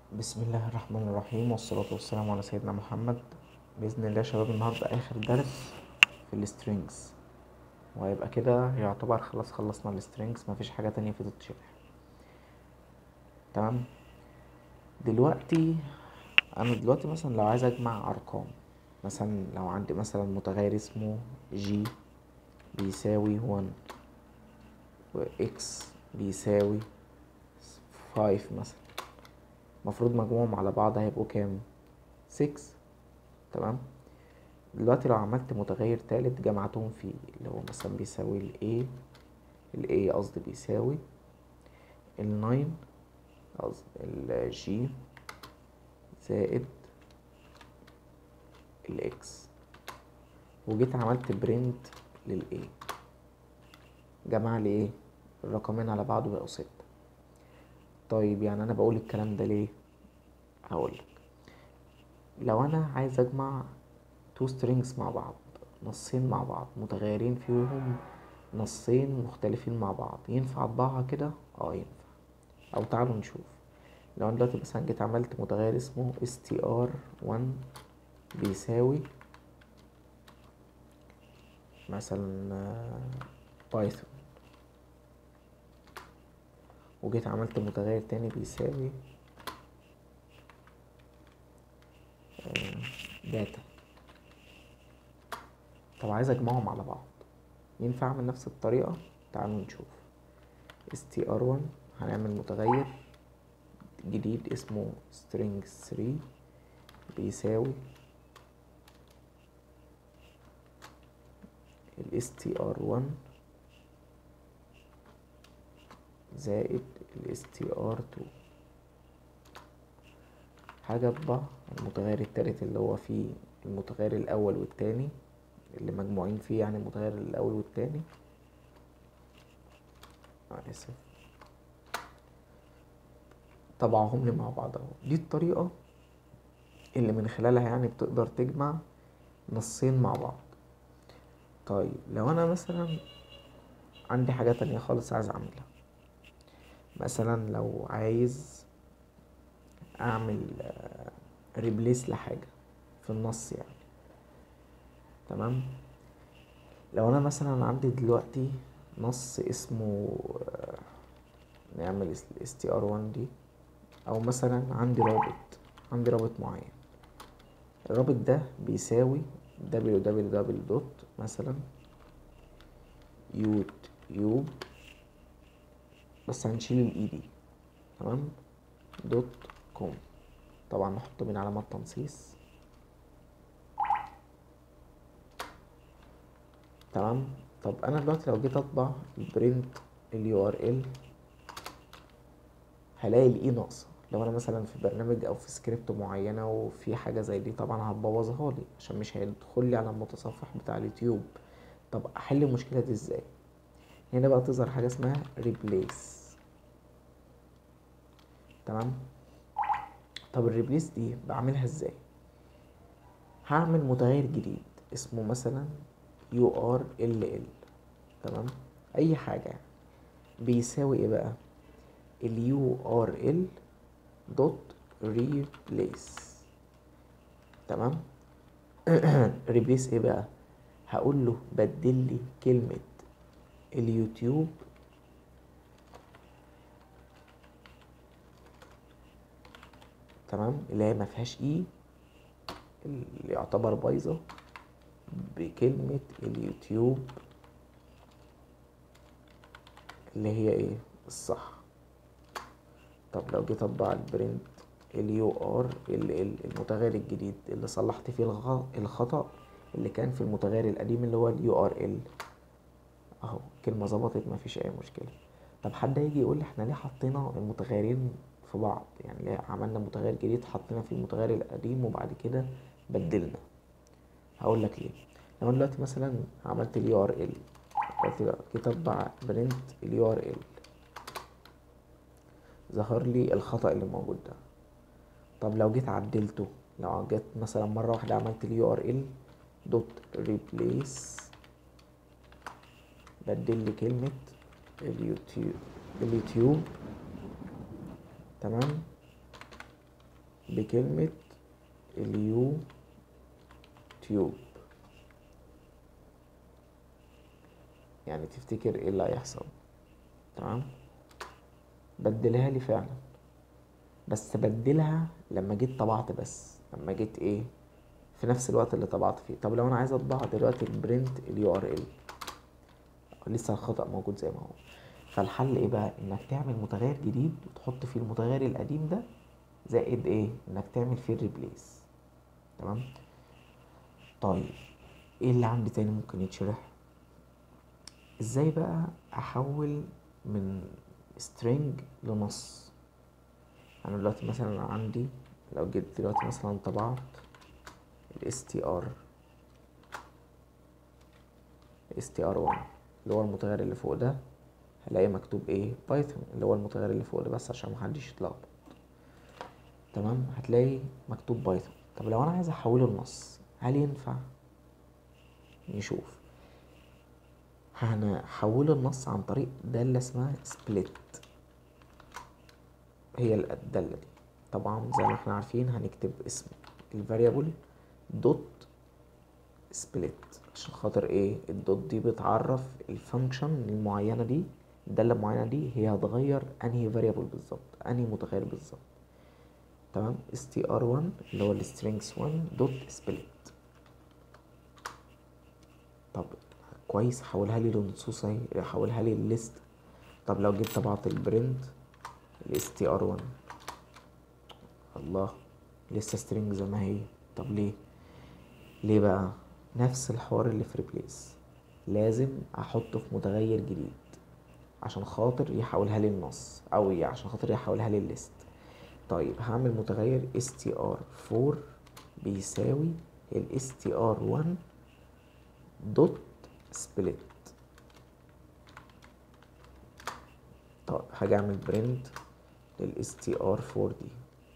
بسم الله الرحمن الرحيم والصلاة والسلام على سيدنا محمد بإذن الله يا شباب النهاردة آخر درس في السترينجز وهيبقى كده يعتبر خلاص خلصنا السترينجز مفيش حاجة تانية في تتشرح تمام دلوقتي أنا دلوقتي مثلا لو عايز أجمع أرقام مثلا لو عندي مثلا متغير اسمه جي بيساوي 1 وإكس بيساوي 5 مثلا المفروض مجموعهم على بعض هيبقوا كام سكس تمام دلوقتي لو عملت متغير تالت جمعتهم فيه اللي هو مثلا بيساوي ال A ال A قصدي بيساوي ال 9 قصدي ال G زائد ال X وجيت عملت برنت لل A جمع لي ايه الرقمين على بعض بقوا ستة طيب يعني انا بقول الكلام ده ليه هقولك لو انا عايز اجمع تو strings مع بعض نصين مع بعض متغيرين فيهم نصين مختلفين مع بعض ينفع اطبعها كده اه ينفع او تعالوا نشوف لو انا دلوقتي مثلا جيت عملت متغير اسمه str1 بيساوي مثلا بايثون وجيت عملت متغير تاني بيساوي داتا طب عايز اجمعهم على بعض ينفع اعمل نفس الطريقة تعالوا نشوف str1 هنعمل متغير جديد اسمه string 3 بيساوي ال str1 زائد ال str2 هجمع المتغير التالت اللي هو فيه المتغير الأول والتاني اللي مجموعين فيه يعني المتغير الأول والتاني آه آسف طبعهم لي مع بعض اهو دي الطريقة اللي من خلالها يعني بتقدر تجمع نصين مع بعض طيب لو أنا مثلا عندي حاجة تانية خالص عايز أعملها مثلا لو عايز اعمل ريبليس لحاجة في النص يعني تمام لو انا مثلا عندي دلوقتي نص اسمه نعمل str1 دي او مثلا عندي رابط عندي رابط معين الرابط ده بيساوي www دوت مثلا يوتيوب بس هنشيل الاي دي تمام دوت كوم طبعا نحط بين علامات تنصيص تمام طب انا دلوقتي لو جيت اطبع البرنت اليو ار ال هلاقي الاي ناقصه لو انا مثلا في برنامج او في سكريبت معينه وفي حاجه زي دي طبعا هتبوظها لي عشان مش هيدخل لي على المتصفح بتاع اليوتيوب طب احل المشكله دي ازاي هنا بقى تظهر حاجه اسمها ريبليس تمام طب الريبليس دي بعملها ازاي هعمل متغير جديد اسمه مثلا يو ار ال ال تمام اي حاجه يعني بيساوي ايه بقى اليو ار ال دوت ريبليس تمام ريبليس ايه بقى هقول له بدل لي كلمه اليوتيوب تمام اللي هي ما فيهاش اي اللي يعتبر بايظه بكلمه اليوتيوب اللي هي ايه الصح طب لو جيت اطبع البرنت اليو ار ال ال المتغير الجديد اللي صلحت فيه الخطا اللي كان في المتغير القديم اللي هو اليو ار ال اهو كلمه ظبطت مفيش اي مشكله طب حد هيجي يقول لي احنا ليه حطينا المتغيرين في بعض يعني ليه عملنا متغير جديد حطينا فيه المتغير القديم وبعد كده بدلنا هقول لك ليه لو انا دلوقتي مثلا عملت اليو ار ال جيت اطبع برنت اليو ار ال ظهر لي الخطا اللي موجود ده طب لو جيت عدلته لو جيت مثلا مره واحده عملت اليو ار ال دوت ريبليس بدل لي كلمه اليوتيوب اليوتيوب تمام بكلمة اليو تيوب يعني تفتكر ايه اللي هيحصل تمام بدلها لي فعلا بس بدلها لما جيت طبعت بس لما جيت ايه في نفس الوقت اللي طبعت فيه طب لو انا عايز اطبع دلوقتي البرنت اليو ار ال لسه الخطأ موجود زي ما هو فالحل ايه بقى انك تعمل متغير جديد وتحط فيه المتغير القديم ده زائد ايه انك تعمل فيه الريبليس تمام طيب ايه اللي عندي تاني ممكن يتشرح ازاي بقى احول من string لنص انا دلوقتي مثلا عندي لو جيت دلوقتي مثلا طبعت ال str str1 اللي هو المتغير اللي فوق ده هلاقي مكتوب ايه بايثون اللي هو المتغير اللي فوق ده بس عشان محدش يتلخبط تمام هتلاقي مكتوب بايثون طب لو انا عايز احوله لنص هل ينفع نشوف هنحوله النص عن طريق دالة اسمها سبليت هي الدالة دي طبعا زي ما احنا عارفين هنكتب اسم الفاريبل دوت سبليت عشان خاطر ايه الدوت دي بتعرف الفانكشن المعينة دي الدالة المعينة دي هي هتغير انهي فاريبل بالظبط انهي متغير بالظبط تمام str1 اللي هو السترينجز 1 دوت سبليت طب كويس حولها لي لنصوص اهي حولها لي الليست طب لو جيت طبعت البرنت ال str1 الله لسه سترينج زي ما هي طب ليه ليه بقى نفس الحوار اللي في ريبليس لازم احطه في متغير جديد عشان خاطر يحولها لي النص او عشان خاطر يحولها لي الليست طيب هعمل متغير str4 بيساوي ال str1 دوت سبليت طيب هاجي اعمل برنت لل str4 دي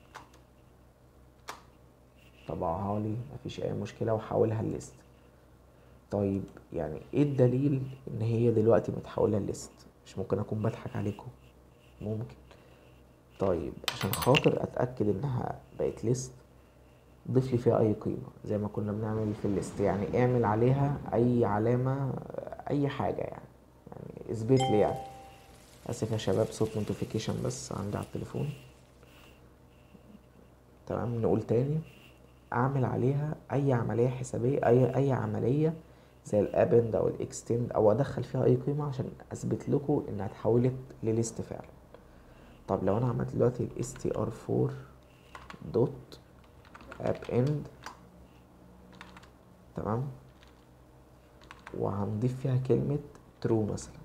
طبعها لي مفيش اي مشكله وحولها الليست طيب يعني ايه الدليل ان هي دلوقتي متحوله الليست مش ممكن اكون بضحك عليكم ممكن طيب عشان خاطر اتاكد انها بقت ليست ضيف لي فيها اي قيمه زي ما كنا بنعمل في الليست يعني اعمل عليها اي علامه اي حاجه يعني يعني اثبت لي يعني اسف يا شباب صوت نوتيفيكيشن بس عندي على التليفون تمام نقول تاني اعمل عليها اي عمليه حسابيه اي اي عمليه زي الابند او الاكستند او ادخل فيها اي قيمه عشان اثبت لكم انها اتحولت لليست فعلا طب لو انا عملت دلوقتي ال str4 دوت اب اند تمام وهنضيف فيها كلمة true مثلا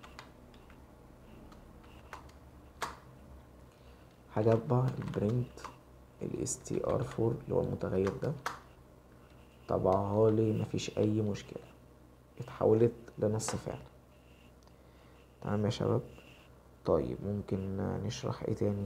هاجي اطبع البرنت ال str4 اللي هو المتغير ده طبعها لي مفيش اي مشكلة اتحولت لنص فعلا تمام يا شباب طيب ممكن نشرح ايه تاني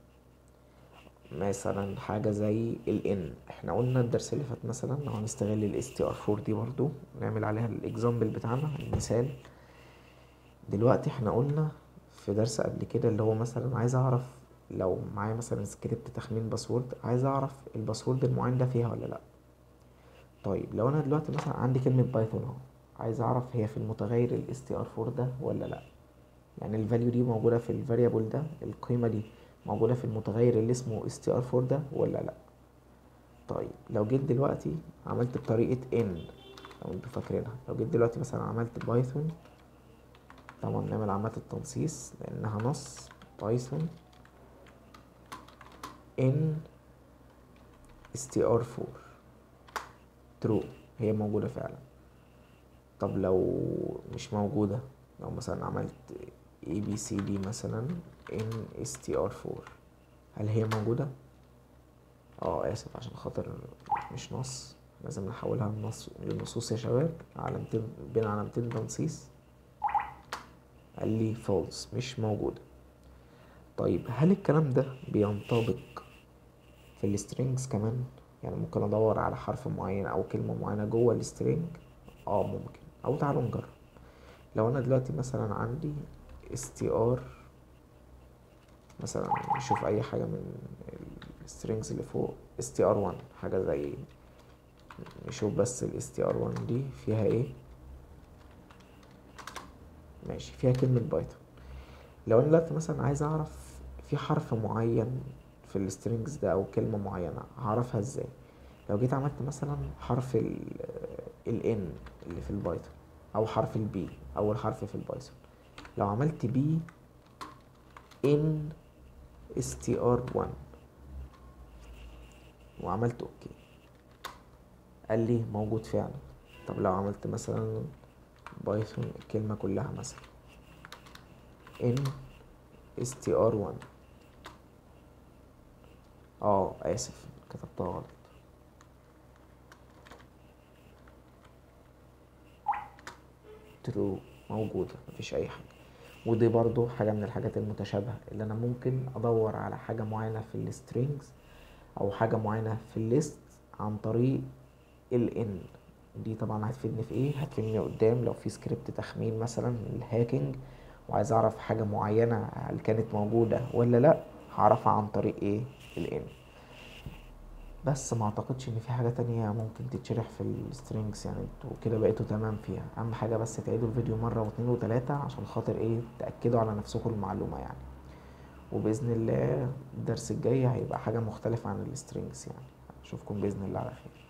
مثلا حاجة زي ال n احنا قلنا الدرس اللي فات مثلا لو هنستغل ال str4 دي برضو نعمل عليها الاكزامبل بتاعنا المثال دلوقتي احنا قلنا في درس قبل كده اللي هو مثلا عايز اعرف لو معايا مثلا سكريبت تخمين باسورد عايز اعرف الباسورد المعين ده فيها ولا لا طيب لو انا دلوقتي مثلا عندي كلمة بايثون اهو عايز اعرف هي في المتغير ال str4 ده ولا لا يعني الفاليو دي موجودة في الفاريبل ده القيمة دي موجودة في المتغير اللي اسمه str4 ده ولا لا طيب لو جيت دلوقتي عملت بطريقة n لو انتوا فاكرينها لو جيت دلوقتي مثلا عملت بايثون طبعا نعمل علامات التنصيص لانها نص بايثون n str4 true هي موجودة فعلا طب لو مش موجودة لو مثلا عملت اي بي سي دي مثلا ان اس تي ار 4 هل هي موجودة؟ اه اسف عشان خاطر مش نص لازم نحولها لنص للنصوص يا شباب علامتين بين علامتين تنصيص قال لي فولس مش موجودة طيب هل الكلام ده بينطبق في السترينجز كمان يعني ممكن ادور على حرف معين او كلمة معينة جوه السترينج اه ممكن او تعالوا نجرب لو انا دلوقتي مثلا عندي str مثلا نشوف اي حاجة من السترينجز اللي فوق str1 حاجة زي نشوف بس ال str1 دي فيها ايه ماشي فيها كلمة بايثون لو انا دلوقتي مثلا عايز اعرف في حرف معين في السترينجز ده او كلمة معينة هعرفها ازاي لو جيت عملت مثلا حرف ال ال n اللي في البايثون او حرف ال b اول حرف في البايثون لو عملت b n str1 وعملت اوكي قال لي موجود فعلا طب لو عملت مثلا بايثون الكلمة كلها مثلا n str1 اه اسف كتبتها غلط ترو موجودة مفيش أي حاجة ودي برضو حاجة من الحاجات المتشابهة اللي أنا ممكن أدور على حاجة معينة في السترينجز أو حاجة معينة في الليست عن طريق ال n دي طبعا هتفيدني في ايه هتفيدني قدام لو في سكريبت تخمين مثلا الهاكينج وعايز اعرف حاجة معينة هل كانت موجودة ولا لا هعرفها عن طريق ايه ال n بس ما اعتقدش ان في حاجة تانية ممكن تتشرح في السترينجز يعني انتوا كده بقيتوا تمام فيها اهم حاجة بس تعيدوا الفيديو مرة واتنين وتلاتة عشان خاطر ايه تأكدوا على نفسكم المعلومة يعني وبإذن الله الدرس الجاي هيبقى حاجة مختلفة عن السترينجز يعني اشوفكم بإذن الله على خير